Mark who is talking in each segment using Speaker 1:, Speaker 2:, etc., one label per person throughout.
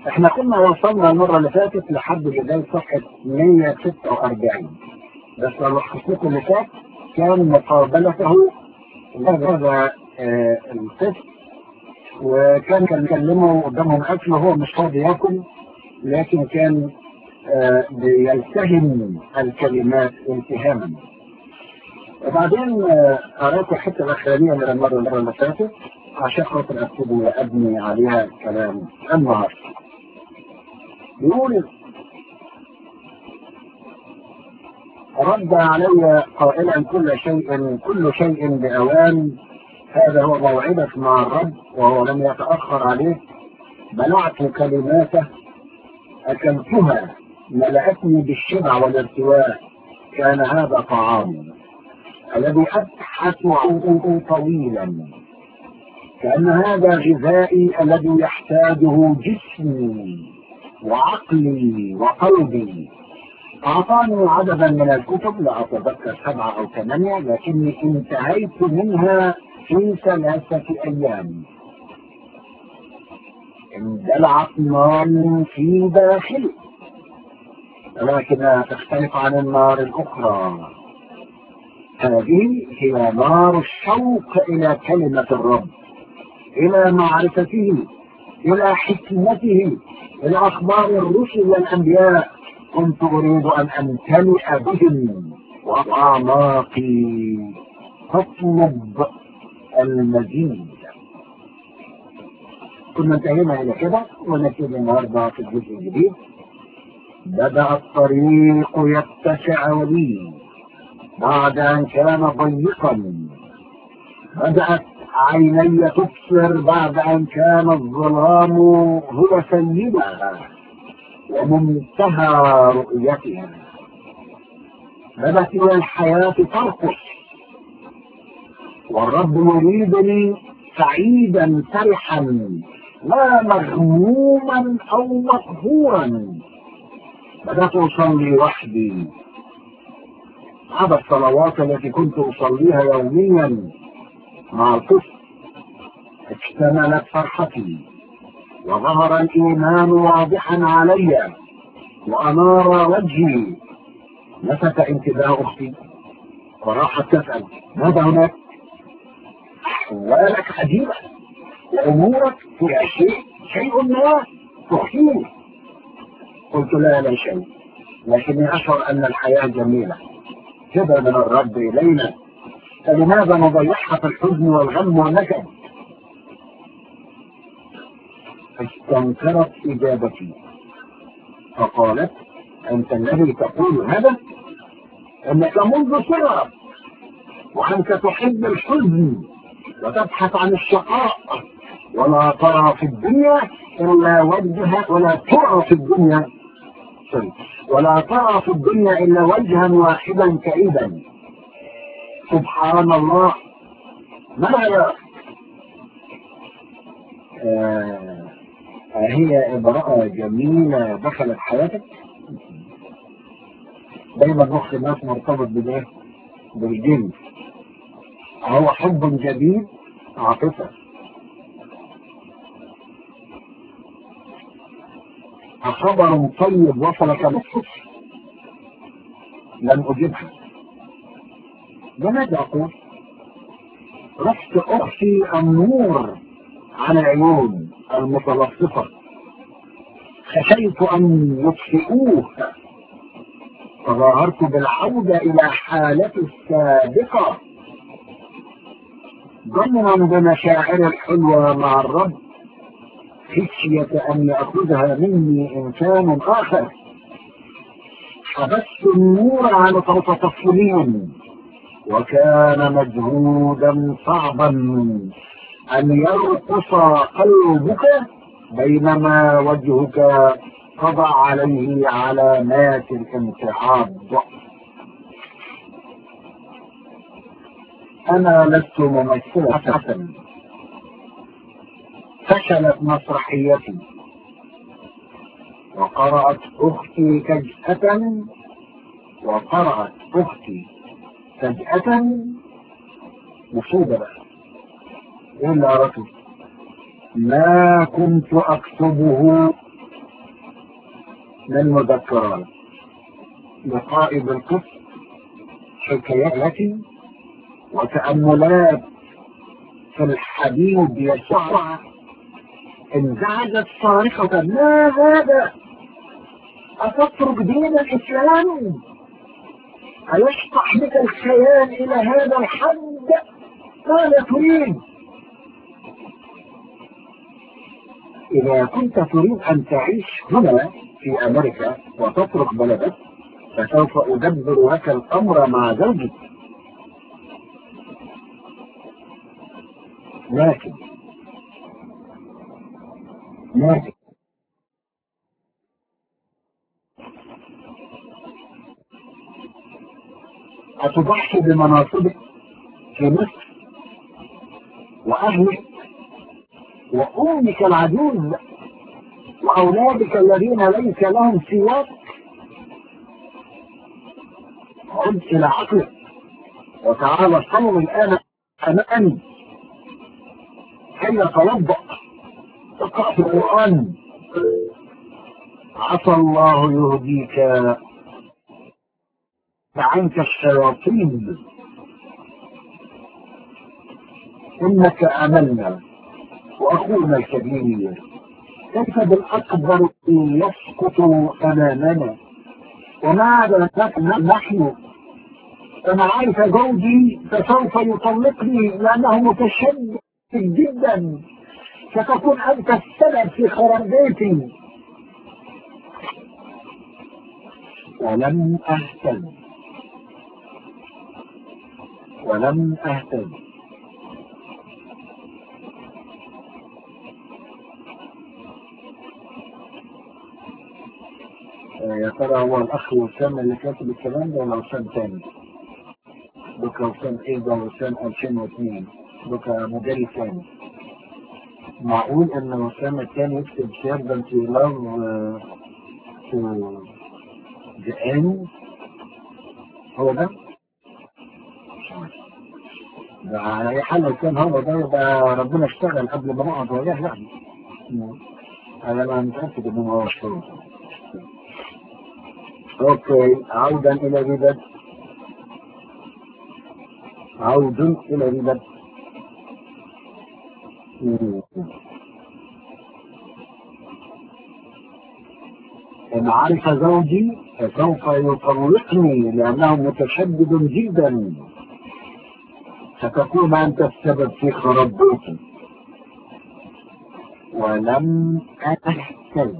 Speaker 1: احنا كنا وصلنا المرة اللي فاتت لحد بداية صفحة 146 بس لو لكم اللي فات كان مقابلته هذا آه القسم وكان كان يكلمه قدامهم اكل وهو مش فاضي ياكل لكن كان آه بيلتهم الكلمات التهاما وبعدين آه قرأت الحتة الأخرانية من المرة المرة اللي فاتت عشان خاطر أكتب وأبني عليها كلام النهارده يقول رد علي قائلا كل شيء كل شيء بأوان هذا هو موعدك مع الرب وهو لم يتأخر عليه بلعت كلماته أكلتها ملأتني بالشبع والارتواء كان هذا طعامي الذي أبحث عنه طويلا كأن هذا غذائي الذي يحتاجه جسمي وعقلي وقلبي أعطاني عددا من الكتب لا أتذكر سبعة أو ثمانية لكني انتهيت منها في ثلاثة أيام اندلعت نار في داخلي ولكنها تختلف عن النار الأخرى هذه هي نار الشوق إلى كلمة الرب إلى معرفته إلى حكمته إلى أخبار الرسل والأنبياء كنت أريد أن أمتلئ بهم وأعماقي تطلب المزيد كنا انتهينا إلى كده ونبتدي النهارده في الجزء الجديد بدأ الطريق يتسع لي بعد أن كان ضيقا بدأت عيني تبصر بعد أن كان الظلام هو سيدها ومنتهى رؤيتها بدأت إلى الحياة ترقص والرب يريدني سعيدا فرحا لا مغموما أو مقهورا بدأت أصلي وحدي عدد الصلوات التي كنت أصليها يوميا مع الطفل اكتملت فرحتي وظهر الإيمان واضحا علي وأنار وجهي لفت انتباه أختي وراحت تسأل ماذا هناك؟ أحوالك عجيبة وأمورك فيها شيء شيء ما تخفيه قلت لا لا شيء لكني أشعر أن الحياة جميلة كده من الرب إلينا فلماذا نضيعها في الحزن والغم والنكد استنكرت إجابتي فقالت أنت الذي تقول هذا أنك منذ صغرك وأنت تحب الحزن وتبحث عن الشقاء ولا ترى في الدنيا إلا وجهك ولا ترى في الدنيا ولا ترى في الدنيا إلا وجها واحدا كئيبا سبحان الله ما هي آه هي امرأة جميلة دخلت حياتك دايما مخ الناس مرتبط بالايه؟ بالجنس هو حب جديد عاطفة خبر طيب وصلك بالصدفة لم أجبها لماذا أقول؟ رحت أخفي النور عن العيون المتلصقة خشيت أن يطفئوه تظاهرت بالعودة إلى حالتي السابقة ضمنا بمشاعر الحلوة مع الرب خشية أن يأخذها مني إنسان آخر حبست النور عن متطفلين وكان مجهودا صعبا أن يرقص قلبك بينما وجهك تضع عليه علامات الانتعاض أنا لست ممثلة حسن فشلت مسرحيتي وقرأت أختي فجأة وقرأت أختي فجأة مصيبة بقى إيه اللي قرأته؟ ما كنت أكتبه من مذكرات لقاء بالقسط حكاياتي وتأملات في الحبيب يسوع انزعجت صارخة ما هذا أتترك دين الإسلام أيشطح بك الخيال إلى هذا الحد ماذا تريد إذا كنت تريد أن تعيش هنا في أمريكا وتترك بلدك فسوف أدبر لك الأمر مع زوجك لكن لكن أتضحي بمناصبك في مصر وأهلك وأمك العجوز وأولادك الذين ليس لهم سواك عد إلى عقلك وتعالى صلوا الآن أمامي كي يتوضأ تقرأ في القرآن عسى الله يهديك عنك الشياطين إنك أملنا وأخونا الكبير كيف بالأكبر يسقط أمامنا وماذا نحن أنا عارف زوجي فسوف يطلقني لأنه متشدد جدا ستكون أنت السبب في خراب بيتي ولم أهتم ولم أهتم يا ترى هو الأخ وسام اللي كاتب الكلام ده ولا وسام تاني؟ بكرة وسام إيه ده وسام 2002 بكرة مجري ثاني معقول إن وسام التاني يكتب سيرفنت لاف تو ذا إند هو ده؟ ده على أي حال لو كان هو ده يبقى ربنا اشتغل قبل ما نقعد وياه يعني أنا متأكد إن هو اشتغل اوكي عودا الى ربد عود الى ربد ان عرف زوجي فسوف يطلقني لانه متشدد جدا ستكون انت السبب في خراب بيتي ولم احتل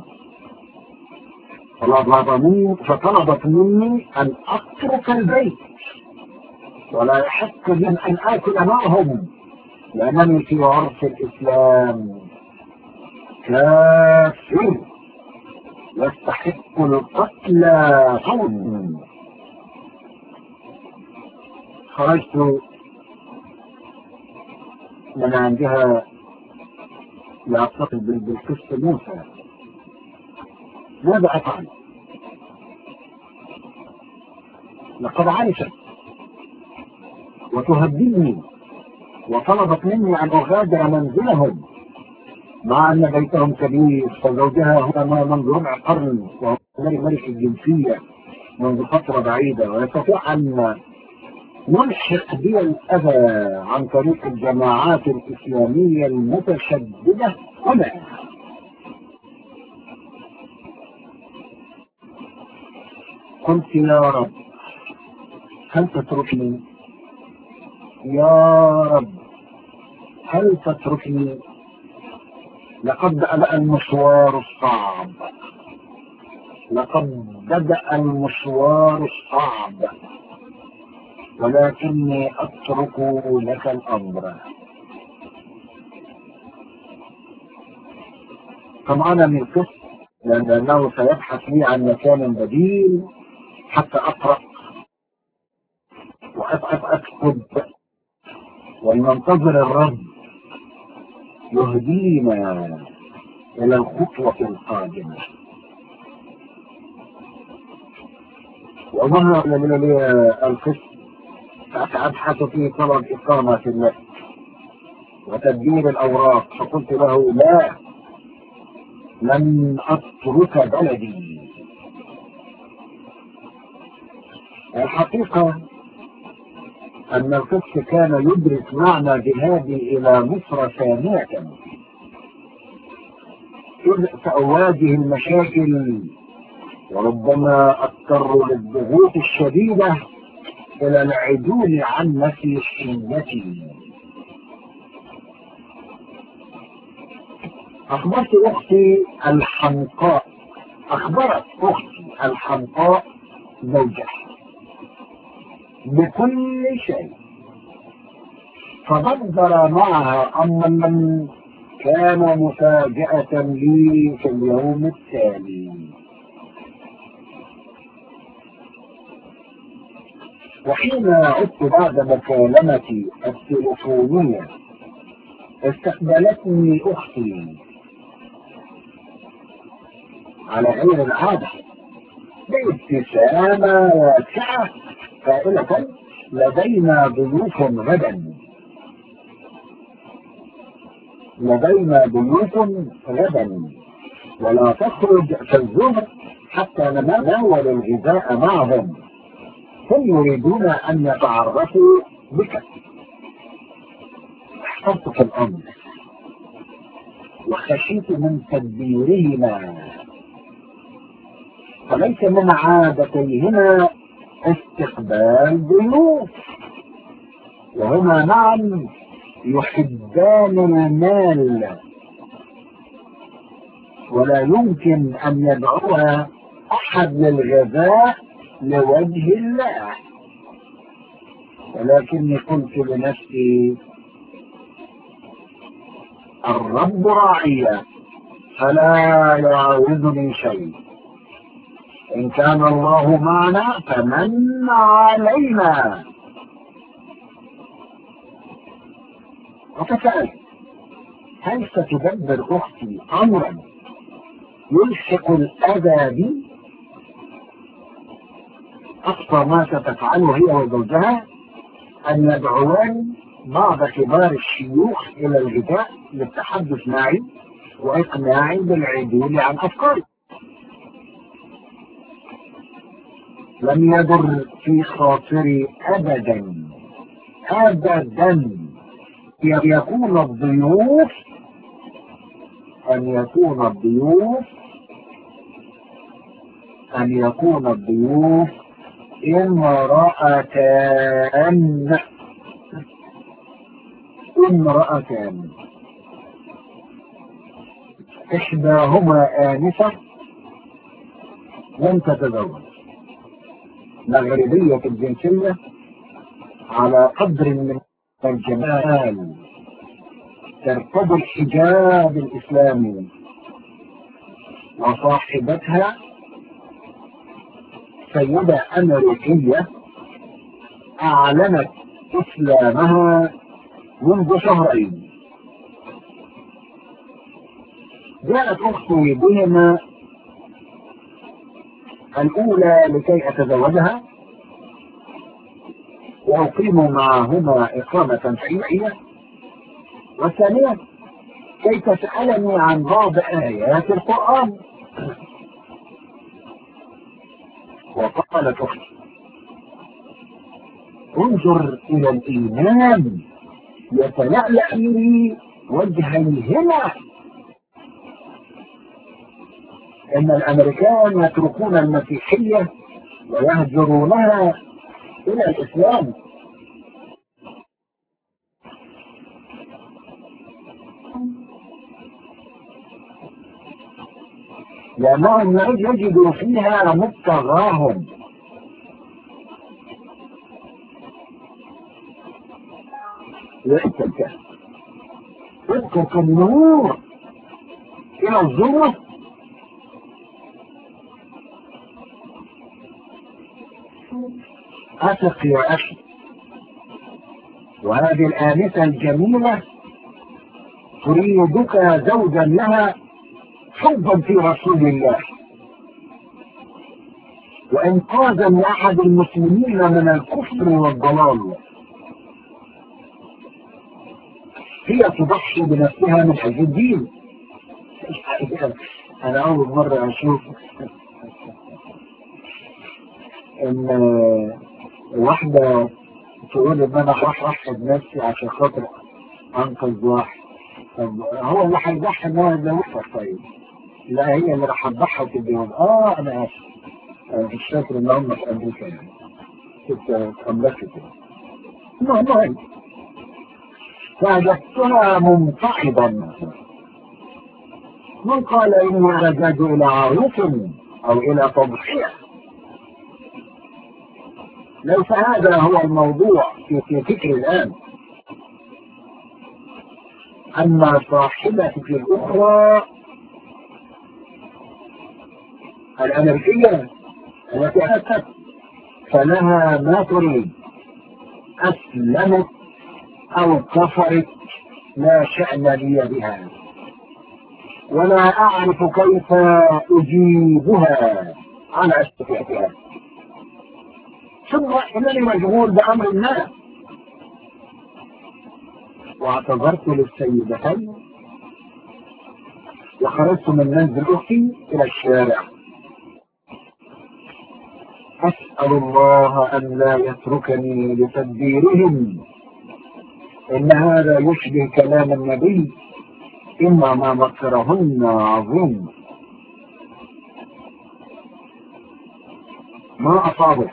Speaker 1: طلبني فطلبت مني ان اترك البيت ولا يحق لي ان اكل معهم لانني في عرف الاسلام كافر يستحق القتل فوز خرجت من عندها لاتصل بالقسط موسى ماذا أفعل؟ لقد عرفت وتهددني وطلبت مني أن أغادر منزلهم مع أن بيتهم كبير فزوجها هو منذ ربع قرن وهو ملك الجنسية منذ فترة بعيدة ويستطيع أن يلحق بي الأذى عن طريق الجماعات الإسلامية المتشددة هنا قلت يا رب هل تتركني يا رب هل تتركني لقد بدأ المشوار الصعب لقد بدأ المشوار الصعب ولكني أترك لك الأمر طبعا من القسط لأنه سيبحث لي عن مكان بديل حتى أقرأ وأكتب وننتظر الرب يهدينا إلى الخطوة القادمة وظهر لي القسط أبحث في طلب إقامة الله وتدبير الأوراق فقلت له لا لن أترك بلدي الحقيقة أن القدس كان يدرك معنى ذهابي إلى مصر ثانية إذ سأواجه المشاكل وربما أضطر للضغوط الشديدة إلى العدول عن مسيحيتي أخبرت أختي الحمقاء أخبرت أختي الحمقاء زوجها بكل شيء فبدر معها أمرا كان مفاجأة لي في اليوم التالي وحين عدت بعد مكالمتي التلفونية استقبلتني أختي على غير العادة بابتسامة واسعة قائلة لدينا ضيوف غدا لدينا ضيوف غدا ولا تخرج في الظهر حتى نتناول الغذاء معهم هم يريدون أن يتعرفوا بك احترت في الأمر وخشيت من تدبيرهما فليس من عادتيهما استقبال ضيوف وهما معا يحبان المال ولا يمكن أن يدعوها أحد للغذاء لوجه الله ولكني قلت لنفسي الرب راعية فلا يعوزني شيء إن كان الله معنا فمن علينا وتسأل هل ستدبر أختي أمرا يلحق الأذى بي أقصى ما ستفعله هي وزوجها أن يدعوان بعض كبار الشيوخ إلى الغذاء للتحدث معي وإقناعي بالعدول عن أفكاري لم يضر في خاطري أبدا أبدا يكون الضيوف أن يكون الضيوف أن يكون الضيوف امرأتان امرأتان إحداهما آنسة لم تتزوج مغربية الجنسية على قدر من الجمال ترتدي الحجاب الإسلامي وصاحبتها سيدة أمريكية أعلنت إسلامها منذ شهرين جاءت أختي بهما الأولى لكي أتزوجها وأقيم معهما إقامة صحيحية والثانية كي تسألني عن بعض آيات القرآن وقالت أختي انظر إلى الإيمان يتلألأ لي وجهيهما ان الامريكان يتركون المسيحية ويهجرونها الى الاسلام لانهم يجدوا فيها مبتغاهم يأتك يأتك النور إلى الظلمة أثق يا أخي وهذه الآنسة الجميلة تريدك زوجا لها حبا في رسول الله وإنقاذا لأحد المسلمين من الكفر والضلال هي تضحي بنفسها من أجل الدين أنا أول مرة أشوف إن واحدة تقول ان انا راح احفظ نفسي عشان خاطر انقذ واحد طب هو اللي هيضحي ان هو يتجوزها طيب لا هي اللي راح تضحي في الجواز اه انا اسف أنا مش فاكر ان هم في امريكا يعني كنت اتأملكت كده المهم فوجدتها منصعبا من قال اني رجعت الى عروس او الى تضحيه ليس هذا هو الموضوع في, في فكري الآن أما صاحبتي الأخرى الأمريكية التي أتت فلها ما تريد أسلمت أو كفرت لا شأن لي بها ولا أعرف كيف أجيبها على أسئلتها ثم انني مشغول بامر الناس واعتذرت للسيدتين وخرجت من منزل اختي الى الشارع اسال الله ان لا يتركني لتدبيرهم ان هذا يشبه كلام النبي اما ما مكرهن عظيم ما اصابه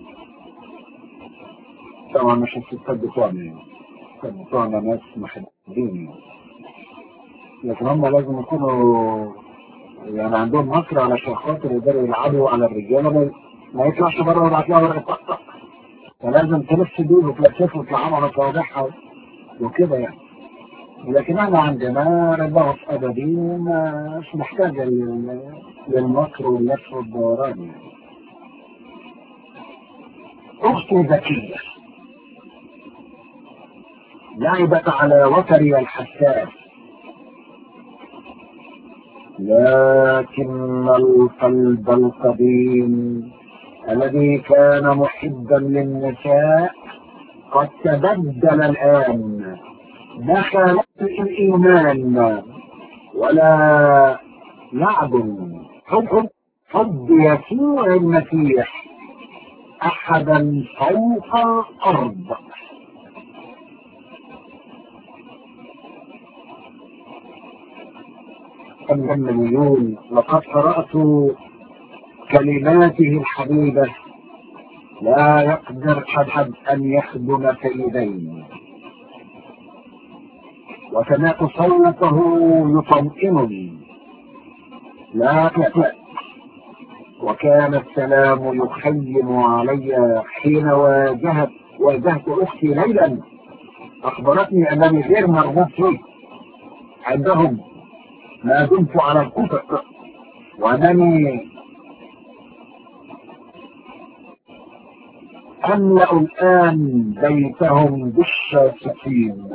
Speaker 1: طبعا مش الستات بتوعنا يعني الستات بتوعنا ناس محبين لكن هم لازم يكونوا يعني عندهم مصر علشان خاطر يقدروا يلعبوا على الرجاله ما يطلعش بره ويبعت لها ورقه طق فلازم تلف دول وتلفف وتلعبوا على صوابعها وكده يعني لكن احنا عندنا رباط ادبي مش محتاجه للمكر واللف والدوران يعني اختي ذكيه لعبت على وتري الحساس لكن القلب القديم الذي كان محبا للنساء قد تبدل الآن دخل في الإيمان ولا لعب حب حب يسوع المسيح أحدا فوق الأرض المليون لقد قرأت كلماته الحبيبة لا يقدر أحد أن يخدم سيدين وسمعت صوته يطمئنني لا تقلق وكان السلام يخيم علي حين واجهت واجهت اختي ليلا اخبرتني انني غير مرغوب فيه عندهم ما دمت على الكفر وانني املا الان بيتهم بالشاسقين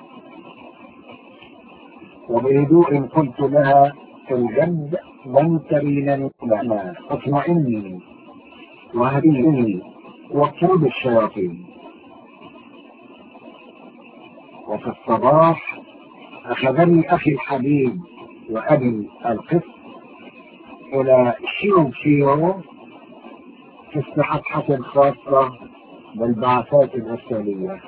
Speaker 1: وبهدوء قلت لها في الجد لن ترينني لنا اطمئني وهديني واطرد الشياطين وفي الصباح اخذني اخي الحبيب وابي القس الى شيو شيو في استحقحة خاصة بالبعثات الإرسالية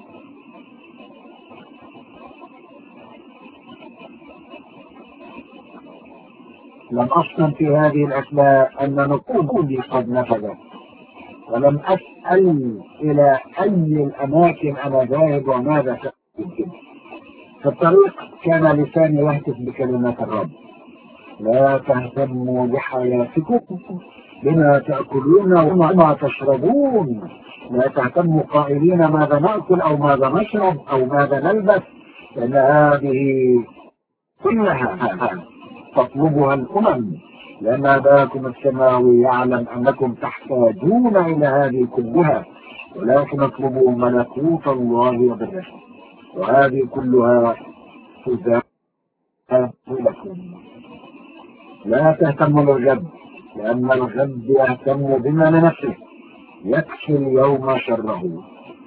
Speaker 1: لم أصلا في هذه الأثناء أن نقودي قد نفذت ولم أسأل إلى أي الأماكن أنا ذاهب وماذا سأجد في الطريق كان لساني يهتف بكلمات الرب لا تهتموا بحياتكم بما تأكلون وما تشربون لا تهتموا قائلين ماذا نأكل أو ماذا نشرب أو ماذا نلبس لأن هذه كلها تطلبها الأمم لأن أباكم السماوي يعلم أنكم تحتاجون إلى هذه كلها ولكن اطلبوا ملكوت الله وبره وهذه كلها تزاد لكم لا تهتموا بالغد لأن الغد يهتم بما لنفسه يكفي اليوم شره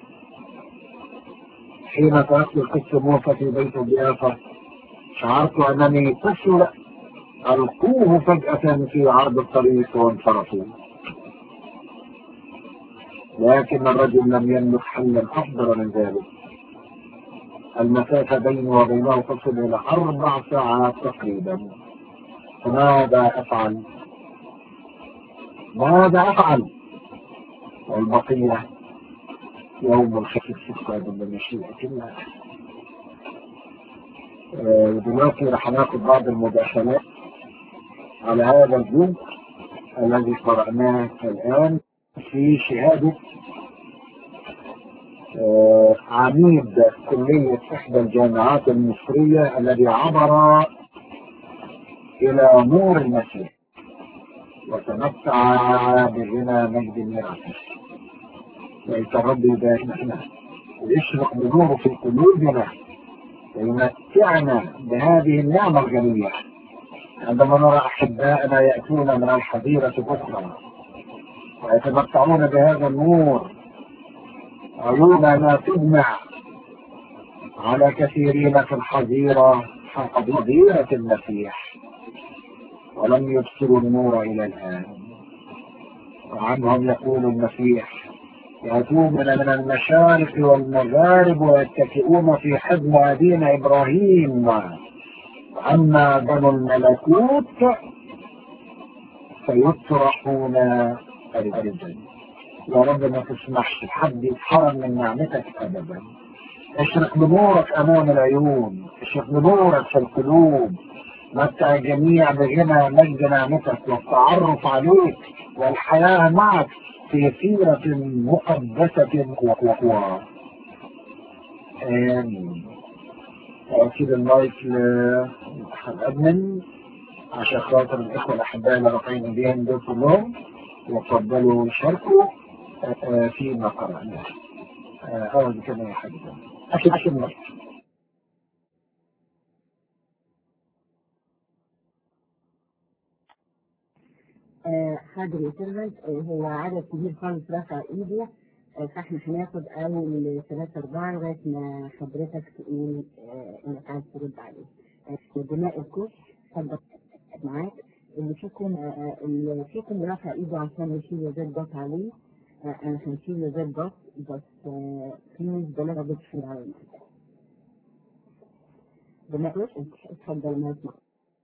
Speaker 1: حين تركت القس موسى في بيت الضيافة شعرت أنني طفل ألقوه فجأة في عرض الطريق وانصرفوا لكن الرجل لم يملك حلا أفضل من ذلك المسافة بيني وبينه تصل إلى أربع ساعات تقريبا فماذا أفعل؟ ماذا أفعل؟ والبقية يوم الخفيف القادم من مشيئة الله دلوقتي راح ناخد بعض المداخلات على هذا الجزء الذي قرأناه الآن في شهادة عميد كلية إحدى الجامعات المصرية الذي عبر إلى نور المسيح وتمتع بغنى مجد ميراثه ليس الرب يباركنا ويشرق بنوره في قلوبنا ويمتعنا بهذه النعمة الغنية عندما نرى أحبائنا يأتون من الحظيرة الأخرى ويتمتعون بهذا النور عيوننا تدمع على كثيرين في الحظيرة حق حظيرة المسيح ولم يبصروا النور إلى الآن وعنهم يقول المسيح يأتون من المشارق والمغارب ويتكئون في حضن أبينا إبراهيم أما بنو الملكوت فيطرحون الجنة يا رب ما تسمحش حد يتحرم من نعمتك أبدا اشرق بنورك أمام العيون اشرق بنورك في القلوب متع الجميع بغنى مجد نعمتك والتعرف عليك والحياة معك في سيرة مقدسة وقوة آمين وأكيد المايك لأدمن عشان خاطر الإخوة الأحباء اللي رافعين بيهم دول كلهم وتفضلوا يشاركوا فيما قرأنا أول كده يا حبيبي أكيد أكيد المايك
Speaker 2: حاضر يا سيرفنت هو عدد كبير خالص رفع ايده فاحنا هناخد اول ثلاثة اربعة لغاية ما حضرتك تقول انك عايز ترد عليه. دماء الكوش اتفضل معاك اللي فيكم اللي فيكم رفع ايده عشان نشيل يزيد ضغط عليه انا هنشيل يزيد ضغط بس بليز بلاش ضغط في العين. دماء الكوش اتفضل ما اسمع.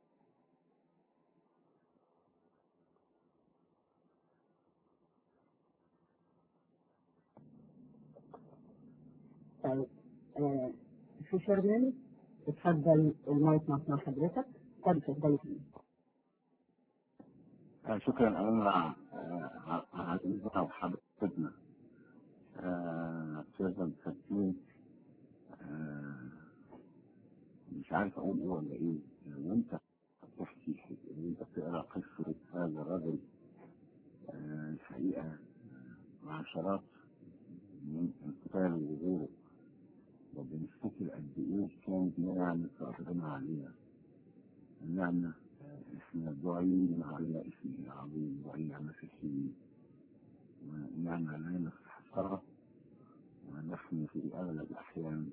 Speaker 2: طيب آه في شرمان اتفضل المايك مع حضرتك اتفضل اتفضل
Speaker 3: آه شكرا أنا على الإذاعة وحضرتنا أستاذ التسليم مش عارف أقول إيه ولا إيه وأنت بتحكي وأنت بتقرأ قصة هذا الرجل الحقيقة عشرات من القتال وغيره وبنفتكر قد ايه كانت نعمة ربنا علينا النعمة احنا دعين على اسمه العظيم دعين على مسيحيين ونعمة لا نستحقرها ونحن في اغلب الاحيان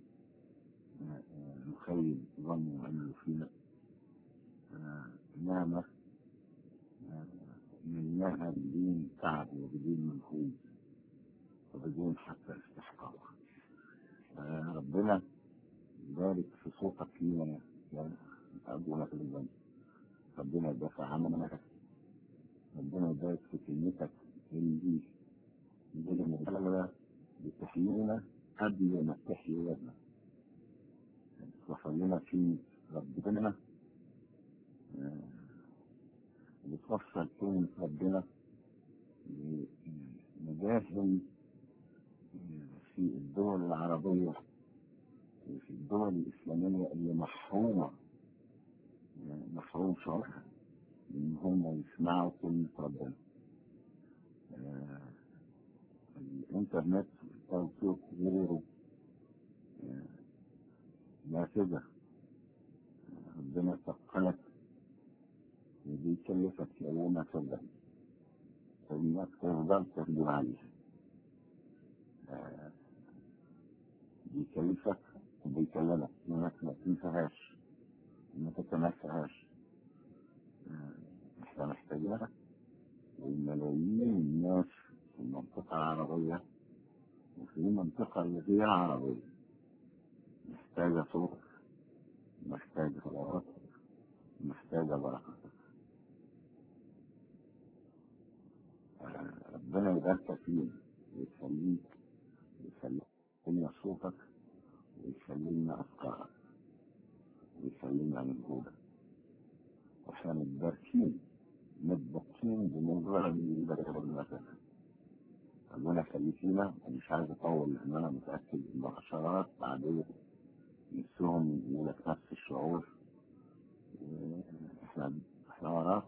Speaker 3: نخيب ظن وعمل فينا نعمة نلناها بدون تعب وبدون مجهود وبدون حتى استحقاق ربنا يبارك في صوتك لينا يا أبونا في الجنة ربنا يدافع عنك ربنا يبارك في كلمتك اللي اللي مبالغة بتحيينا قبل ما تحيي ولادنا وصلنا في ربنا بتوصل كلمة ربنا لمجاهل في الدول العربية وفي الدول الإسلامية اللي محرومة محروم شرعها إن هم يسمعوا كلمة ربنا آه الإنترنت التوثيق غيره آه نافذة ربنا ثقلك وبيكلفك يوم ما تصدق فإنك تقدر تقدر عليها آه بيكلفك وبيكلمك انك ما تنساهاش ما تتنساهاش احنا محتاجينها وملايين الناس في المنطقة العربية وفي منطقة غير عربية محتاجة صوت محتاجة صلوات محتاجة بركة آه، ربنا يبارك فينا ويخليك ويخلينا صوتك ويخلينا أفكارك ويخلينا مجهودك واحنا متباركين متباركين بمجرد البركة المكان ربنا يخليك فينا ومش عايز اطول لان انا متاكد ان عشرات بعدين نفسهم يقولك نفس الشعور احنا احنا وراك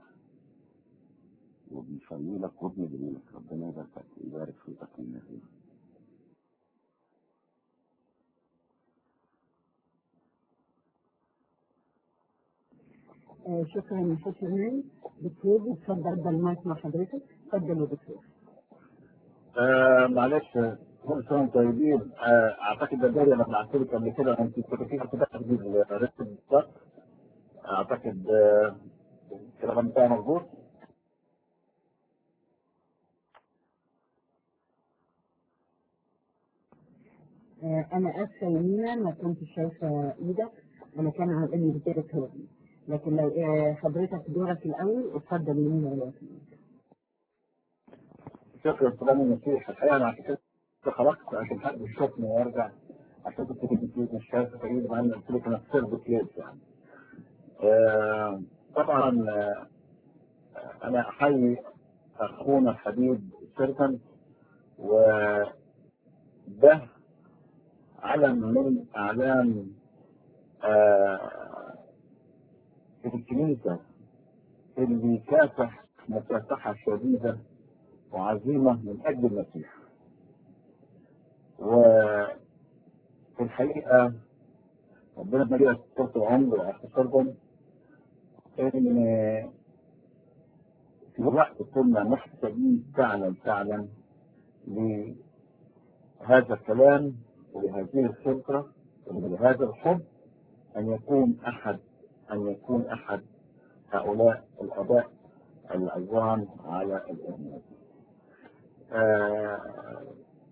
Speaker 3: وبنصلي لك وبندعي لك ربنا يبارك يبارك في تقييمنا فينا
Speaker 2: آه، شكرا يا شكرا دكتور اتفضل ده المايك مع حضرتك اتفضل يا دكتور
Speaker 1: آه معلش كل سنه وانتم طيبين آه اعتقد ده داري انا بعت لك قبل كده انت كنت في كده تجيب الريتم بالظبط اعتقد آه الكلام بتاعي مظبوط
Speaker 2: آه، انا اسفه يا مينا ما كنتش شايفه ايدك انا كان على اني بديتك هوري لكن لو آه، حضرتك دورك الاول اتفضل يا مينا دلوقتي
Speaker 1: شكرا سلام المسيح الحقيقه انا عشان كده خرجت عشان حد يشوفني وارجع عشان كنت كنت مش شايف تقريبا مع ان قلت لك انا في سيرفيس ليت يعني آه طبعا آه انا احيي اخونا الحبيب سيرفن وده علم من اعلام آه في الكنيسه اللي كافح مكافحه شديده وعزيمه من اجل المسيح وفي الحقيقه ربنا مليء طول العمر واختصارهم ان في وقت كنا محتاجين فعلا فعلا لهذا الكلام ولهذه الخبرة ولهذا الحب أن يكون أحد أن يكون أحد هؤلاء الآباء العظام على الأبناء. آه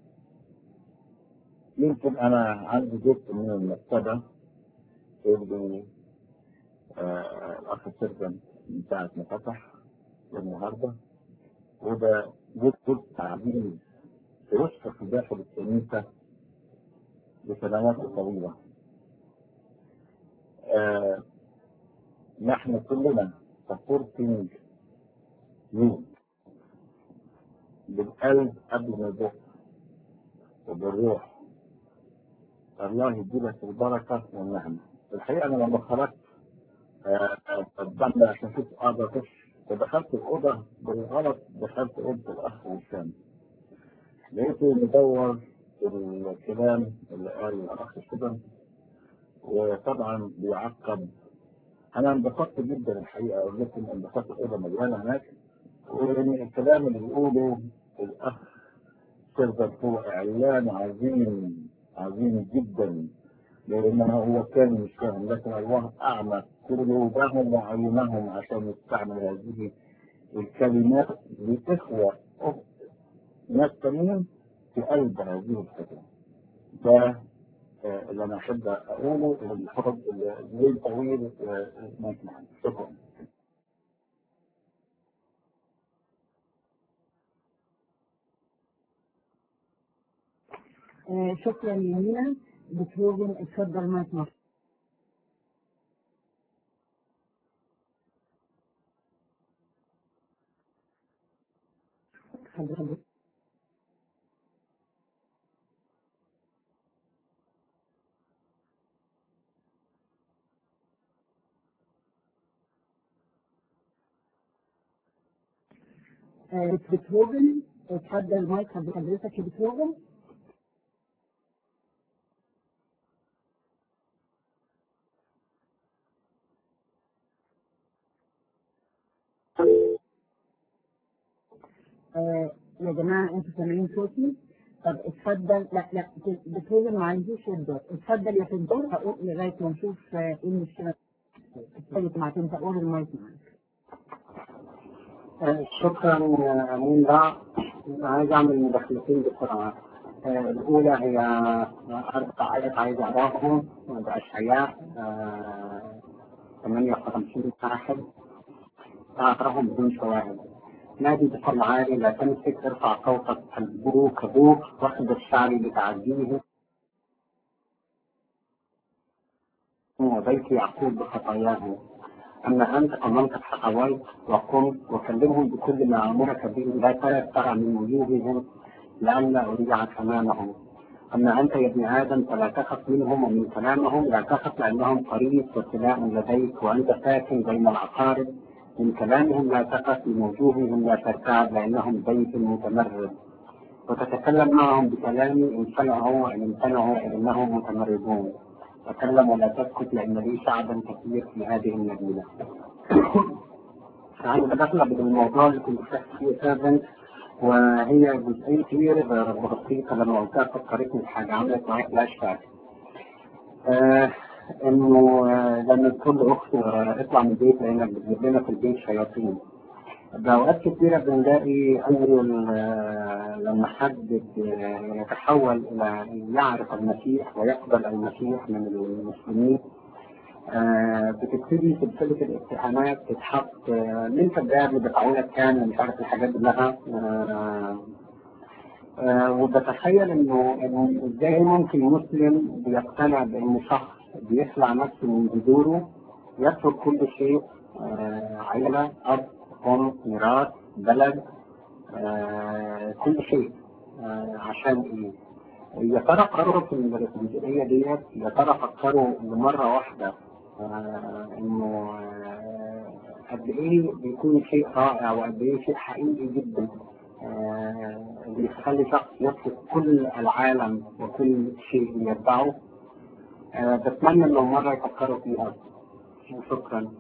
Speaker 1: يمكن أنا عندي جزء من المكتبة اللي آه الأخ سيرفن من ساعة ما فتح النهارده وده جزء تعليم يشفى في داخل الكنيسة لسنوات طويلة. آه نحن كلنا supporting you بالقلب قبل ما يبص وبالروح الله يديلك البركة والنعمة. الحقيقة أنا لما خرجت قدمنا عشان اشوف اقدر اخش فدخلت الاوضه بالغلط دخلت اوضه الاخ وسام لقيته مدور الكلام اللي قال الاخ شبن وطبعا بيعقب انا انبسطت جدا الحقيقه اقول لكم انبسطت الاوضه مليانه هناك وان الكلام اللي بيقوله الاخ سيرفر هو اعلان عظيم عظيم جدا لأنه هو كان مش فاهم لكن الله أعمى قلوبهم وعيونهم عشان يستعمل هذه الكلمات لإخوة ناس تانيين في قلب هذه الفكرة. ده اللي أنا أحب أقوله الحفظ الليل طويل ما يسمعني شكرا.
Speaker 2: آه، شكرا يا مينا بتروجن اتفضل مايك مصر حضرتك آه، بتروجن اتفضل مايك حضرتك يا بتروجن آه، يا جماعة انتوا سامعين صوتي؟ طب اتفضل لا لا بتقول ما عنديش الدور اتفضل يا فندور هقول لغاية ما نشوف آه، ايه المشكلة اتفضل معاك انت قول المايك معاك
Speaker 1: شكرا أمين بقى عايز اعمل مداخلتين بسرعه آه، الاولى هي اربع ايات عايز اقراهم باشعياء آه، 58 واحد اقراهم بدون شواهد نادي بصوت عالي لا تمسك ارفع صوتك البروك ابوك واخذ الشعر بتعديه وبيت يعقوب بخطاياه أما أنت فمنطق حقويت وقم وكلمهم بكل ما أمرك به لا ترى ترى من وجوههم لئلا أريعك أمامهم أما أنت يا ابن آدم فلا تخف منهم ومن كلامهم لا تخف لأنهم قريب وسلاء لديك وأنت ساكن بين العقارب من كلامهم لا تخف من وجوههم لا ترتعب لأنهم بيت متمرد وتتكلم معهم بكلامي إن سمعوا وإن امتنعوا فإنهم متمردون تكلم ولا تسكت لأن لي شعبا كثير في هذه المدينة. أنا بدخل بالموضوع اللي كنت بحكي فيه سيرفنت وهي جزئية كبيرة بسيطة لما قلتها فكرتني بحاجة عملت معايا فلاش باك. آه إنه آه لما كل أخت آه اطلع من البيت لأنك بتجيب لنا في البيت شياطين. بأوقات كثيرة بنلاقي أول آه، لما حد آه، يتحول إلى يعرف المسيح ويقبل المسيح من المسلمين آه، بتبتدي سلسلة الاتهامات تتحط آه، من كذاب لبتعولك كان ومش عارف الحاجات دي كلها آه، آه، وبتخيل انه إنه ازاي ممكن مسلم بيقتنع بان شخص بيخلع نفسه من جذوره يترك كل شيء آه، عيلة أب أم ميراث بلد آه، كل شيء آه، عشان إيه؟ يا ترى قرروا في الجزئية ديت يا ترى فكروا لمرة واحدة آه، إنه آه، قد إيه بيكون شيء رائع وقد إيه شيء حقيقي جدا آه، بيخلي شخص يترك كل العالم وكل شيء بيتبعه آه، بتمنى إنه مرة يفكروا فيها شكرا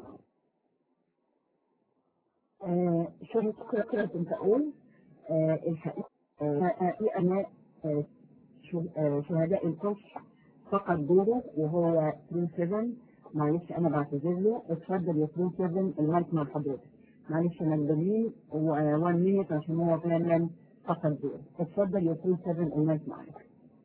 Speaker 2: آه، شو كنت كنت أقول آه، الحقيقة آه، حقيقة أنا آه، شه- آه، شهداء الكشف فقط دوره وهو 37 معلش أنا بعتذر له اتفضل يا 37 المايك مع حضرتك معلش أنا الدليل 1 مينيت عشان هو فعلا فقط دوره اتفضل يا 37 المايك معاك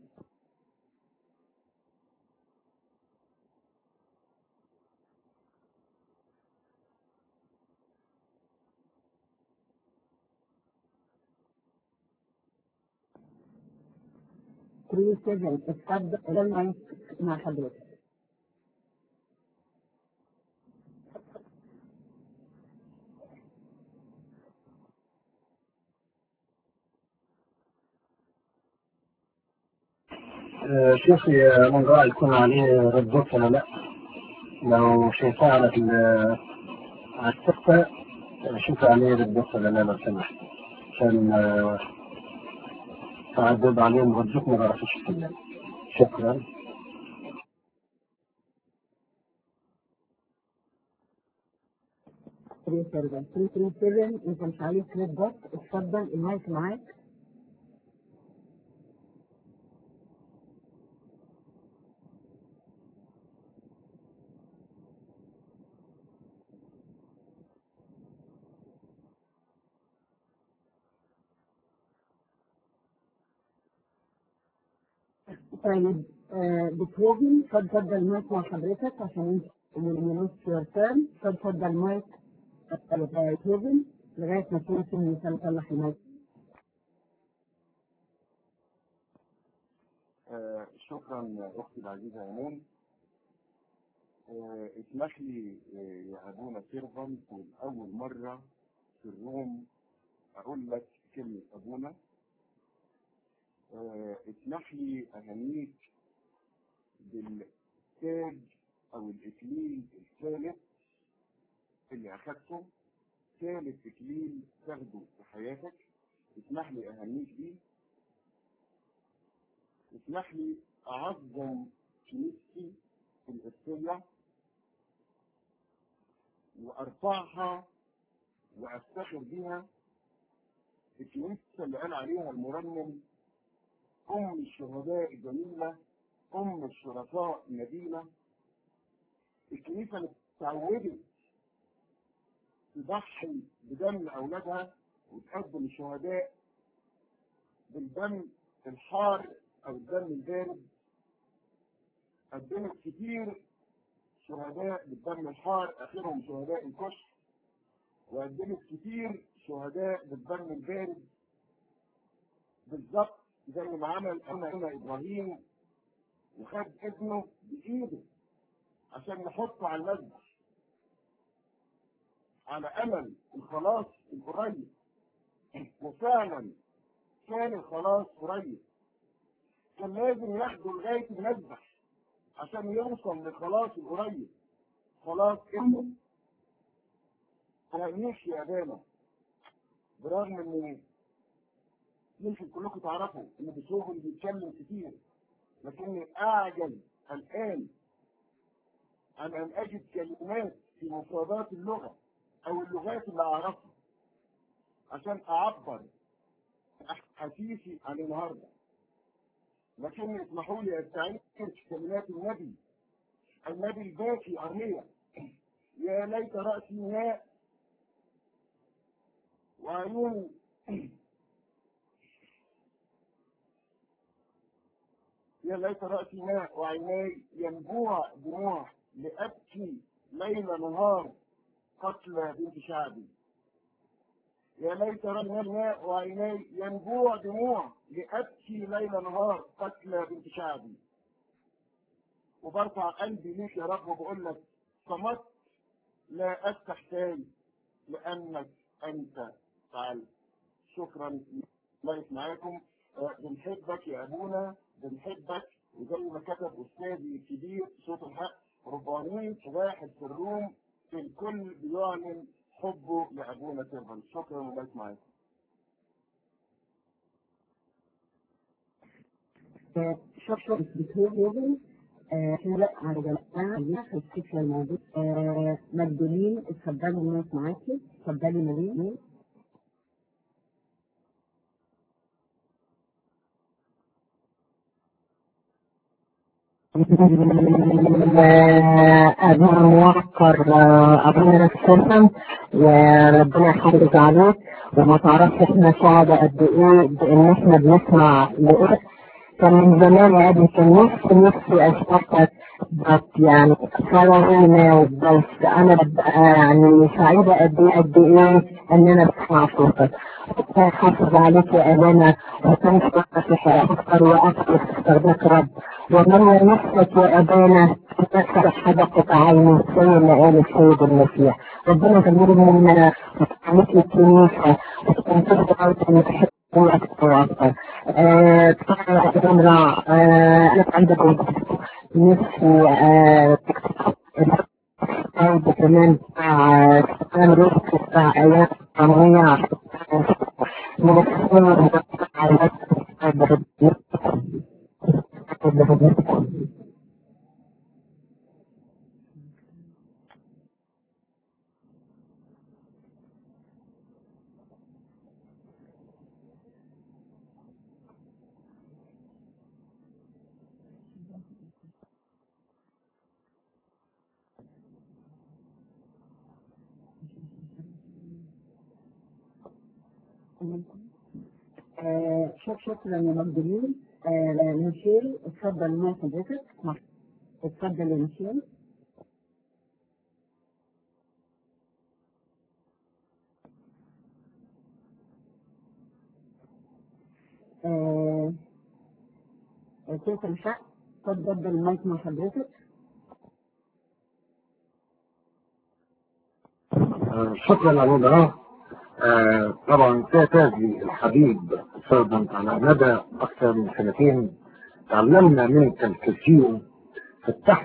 Speaker 2: تري سيفن اتفضل المايك مع حضرتك
Speaker 1: آه، شوفي آه، من رأي يكون عليه ردات ولا لا لو شايفاه على ال- على السقة آه، شوفي عليه ردات ولا لا لو سمحت عشان آه، تعدد عليهم ردات ما بعرفش كده شكرا
Speaker 2: تري سيفن تري تري سيفن انت مش عليك ريد دوت اتفضل المايك معاك طيب آه، بتوفن اتفضل المايك مع حضرتك عشان انت من نص يور تيرم اتفضل المايك بتوفن لغايه ما تكون يصلح المايك
Speaker 3: آه، شكرا اختي العزيزه ايمان آه، اسمح لي آه، يا ابونا سيرفنت والاول مره في الروم اقول لك كلمه ابونا آه، اسمح لي اهنيك بالتاج او الاكليل الثالث اللي اخدته ثالث اكليل تاخده في حياتك اسمح لي اهنيك بيه اسمح لي اعظم كنيستي في القبطية وارفعها وافتخر بيها الكنيسة اللي قال عليها المرنم ام الشهداء الجميلة ام الشرفاء النبيلة الكنيسة اللي اتعودت تضحي بدم اولادها وتقدم الشهداء بالدم الحار او الدم البارد قدمت كتير شهداء بالدم الحار اخرهم شهداء الكشف وقدمت كتير شهداء بالدم البارد بالظبط زي ما عمل انا هنا ابراهيم وخد ابنه بايده عشان نحطه على المذبح على امل الخلاص القريب وفعلا كان الخلاص قريب كان لازم ياخده لغايه المذبح عشان يوصل للخلاص القريب خلاص ابنه هنعيش يا ابانا برغم ان يمكن كلكم تعرفوا ان بيتهوفن بيتكلم كتير لكني اعجز الان عن ان اجد كلمات في مفردات اللغه او اللغات اللي اعرفها عشان اعبر احاسيسي عن النهارده لكن اسمحوا لي استعين بكلمات النبي النبي الباكي ارميا يا ليت راسي ماء وعيوني يا ليت رأسي ماء وعيناي ينبوع دموع لأبكي ليل نهار قتل بنت شعبي يا ليت رأسي ماء وعيناي ينبوع دموع لأبكي ليل نهار قتل بنت شعبي وبرفع قلبي ليك يا رب وبقول لك صمت لا أفتح تاني لأنك أنت فعلت شكرا لك معاكم آه، بنحبك يا أبونا بنحبك وزي ما كتب أستاذي الكبير صوت الحق 400 واحد في الروم الكل بيعلن حبه لأبونا سيرفن شكرا ولك معاكم
Speaker 2: شوف شوف بيتهوفن لا على جماعة في السفر الموجود آه، مجدولين اتفضلي الناس معاكي اتفضلي مريم
Speaker 4: أبونا موفر أبونا السلطان وربنا يحافظ عليك وما تعرفش احنا سعداء قد ايه بان احنا بنسمع لقيت كان من زمان يا ابني كان نفسي نفسي اشوفك بس يعني صورينا بس انا ببقى يعني سعيدة قد ايه قد ايه ان انا بسمع صوتك ربنا يحافظ عليك يا ابانا وتنفع في اكثر واكثر في استخدامك رب ومن نفسك يا ابانا تكسر حدقة عينه زي ما قال السيد المسيح ربنا يخليك منا وتعمل الكنيسة وتنتظر عودة المتحدة أكثر وأكثر. آه، طبعا أمرا آه، أنا عندك نفسي آه، عودة كمان بتاع سلطان روح بتاع آيات قانونية من الصور
Speaker 2: آه، شوف شكرا يا مجدولين آه، ميشيل اتفضل ما حضرتك اتفضل يا ميشيل آه، كيف الحق اتفضل المايك مع حضرتك
Speaker 1: آه، شكرا على المباراة آه، طبعا تاجي الحبيب سيرفنت على مدى أكثر من سنتين تعلمنا منك الكثير فتحت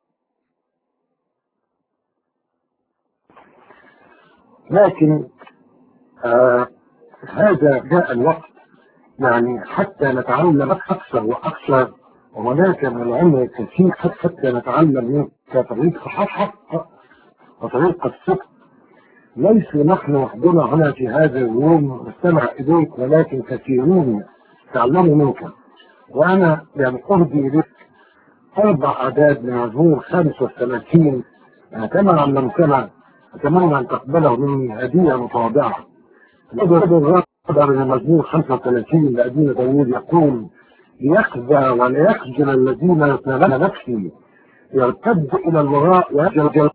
Speaker 1: لكن آه هذا جاء الوقت يعني حتى نتعلم أكثر وأكثر وهناك من العلم الكثير حتى نتعلم منك طريق الحق وطريق الصدق ليس نحن وحدنا هنا في هذا اليوم نستمع إليك ولكن كثيرون تعلموا منك وأنا يعني أهدي لك أربع أعداد من مزمور 35 يعني كما علمتنا أتمنى أن تقبله مني هدية متواضعة. قدر من المزمور 35 لأبينا داوود يقول ليخزى ولا يخجل الذين يتنبون نفسي يرتد إلى الوراء ويخجل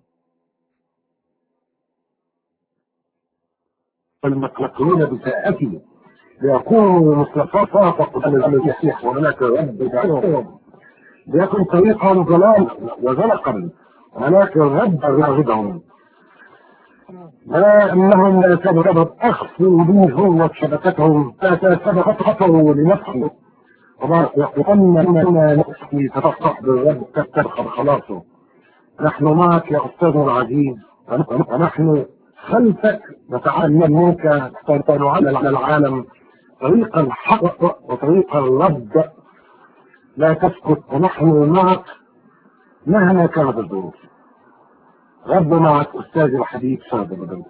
Speaker 1: المطلقين بساءتي ليكونوا مثل فاطق المسيح وهناك رب دعوهم ليكن طريقهم ضلال وزلقا ولكن رب راغبهم لا انهم لا سبب اخفوا بي هو شبكتهم لا سبب خطروا لنفسي وما يقولن اننا نفسي تفصح بالرب تسترخر خلاصه نحن معك يا استاذنا العزيز ونحن خلفك نتعلم منك ونعلم على العالم طريق الحق وطريق الرد لا تسكت ونحن معك مهما كانت الظروف رب معك استاذي الحبيب سعد بدر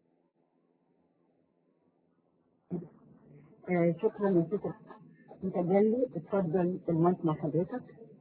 Speaker 2: آه، شكرا يا ستر متجلي اتفضل المايك مع حضرتك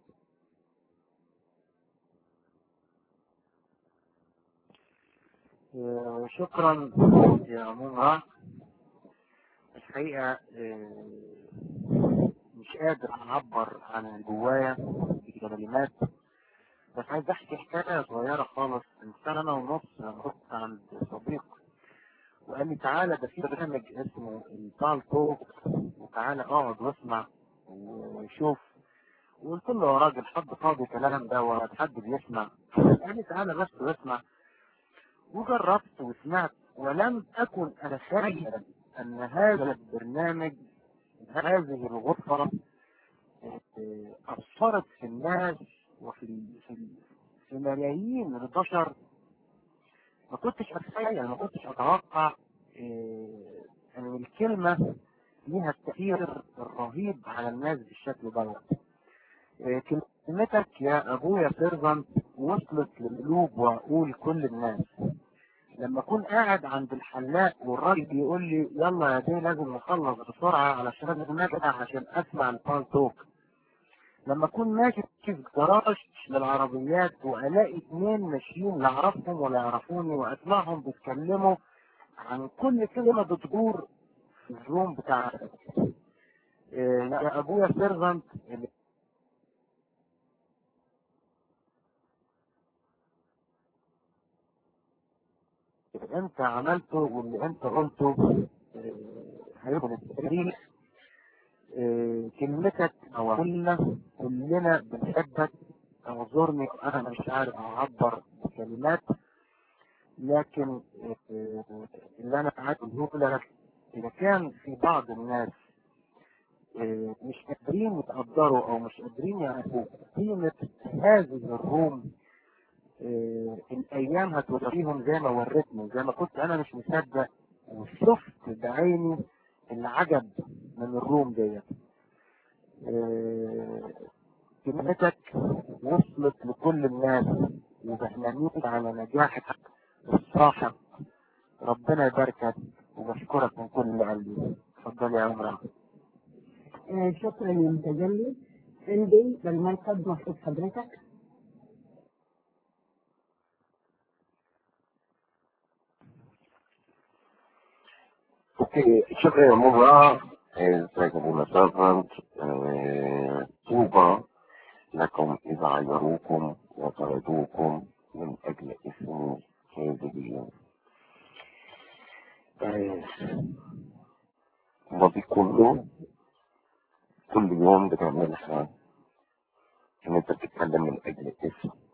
Speaker 5: آه، شكرا يا منى الحقيقة آه، مش قادر أعبر عن اللي جوايا بكلمات بس عايز أحكي حكاية صغيرة خالص من سنة ونص لما كنت عند صديق وقال لي تعالى ده في برنامج اسمه التال توك وتعالى اقعد واسمع وشوف وقلت له يا راجل حد فاضي الكلام ده ولا حد بيسمع قال لي تعالى بس واسمع وجربت وسمعت ولم أكن أتخيل أن هذا البرنامج هذه الغرفة آه، أثرت في الناس وفي في, في ملايين من البشر ما كنتش أتخيل ما كنتش أتوقع آه، أن الكلمة ليها التأثير الرهيب على الناس بالشكل دوت آه، كلمتك يا أبويا سيرفنت وصلت للقلوب وعقول كل الناس لما اكون قاعد عند الحلاق والراجل يقول لي يلا يا بيه لازم نخلص بسرعه علشان لازم نرجع عشان اسمع البال توك لما اكون ماشي في جراج للعربيات والاقي اتنين ماشيين لا اعرفهم ولا يعرفوني واسمعهم بيتكلموا عن كل كلمه بتدور في الروم بتاع إيه، يا ابويا سيرفنت اللي انت عملته واللي انت قلته آه، هيبقى التاريخ آه، كلمتك او كلنا كلنا بنحبك اعذرني انا مش عارف اعبر بكلمات لكن آه، اللي انا عايز اقوله لك اذا كان في بعض الناس آه، مش قادرين يتقدروا او مش قادرين يعرفوا قيمة هذه الروم آه، الايام هتوريهم زي ما ورتني زي ما كنت انا مش مصدق وشفت بعيني العجب من الروم ديت آه، كلمتك وصلت لكل الناس وبحمدك على نجاحك الصاحب ربنا يباركك وبشكرك من كل قلبي اتفضل يا عمران
Speaker 2: آه، شكرا يا متجلي عندي المايك قد مفروض حضرتك
Speaker 3: اوكي شكرا يا مرة ازيك يا ابونا سيرفنت آه، طوبى لكم اذا عيروكم وطردوكم من اجل اسمي هذه آه، ودي كله كل يوم بتعملها ان انت بتتكلم من اجل اسم